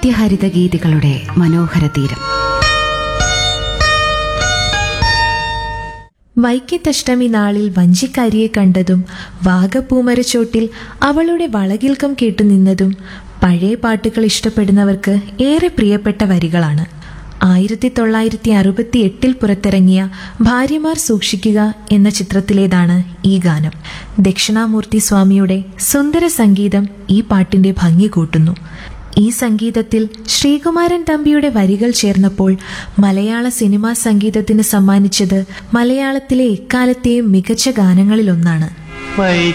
നിത്യഹരിത ഗീതികളുടെ മനോഹര തീരം വൈക്കത്തഷ്ടമി നാളിൽ വഞ്ചിക്കാരിയെ കണ്ടതും വാഗപ്പൂമരച്ചോട്ടിൽ അവളുടെ വളകിൽക്കം കേട്ടുനിന്നതും പഴയ പാട്ടുകൾ ഇഷ്ടപ്പെടുന്നവർക്ക് ഏറെ പ്രിയപ്പെട്ട വരികളാണ് ആയിരത്തി തൊള്ളായിരത്തി അറുപത്തി എട്ടിൽ പുറത്തിറങ്ങിയ ഭാര്യമാർ സൂക്ഷിക്കുക എന്ന ചിത്രത്തിലേതാണ് ഈ ഗാനം ദക്ഷിണാമൂർത്തി സ്വാമിയുടെ സുന്ദര സംഗീതം ഈ പാട്ടിന്റെ ഭംഗി കൂട്ടുന്നു ഈ സംഗീതത്തിൽ ശ്രീകുമാരൻ തമ്പിയുടെ വരികൾ ചേർന്നപ്പോൾ മലയാള സിനിമാ സംഗീതത്തിന് സമ്മാനിച്ചത് മലയാളത്തിലെ എക്കാലത്തെയും മികച്ച ഗാനങ്ങളിലൊന്നാണ് വൈ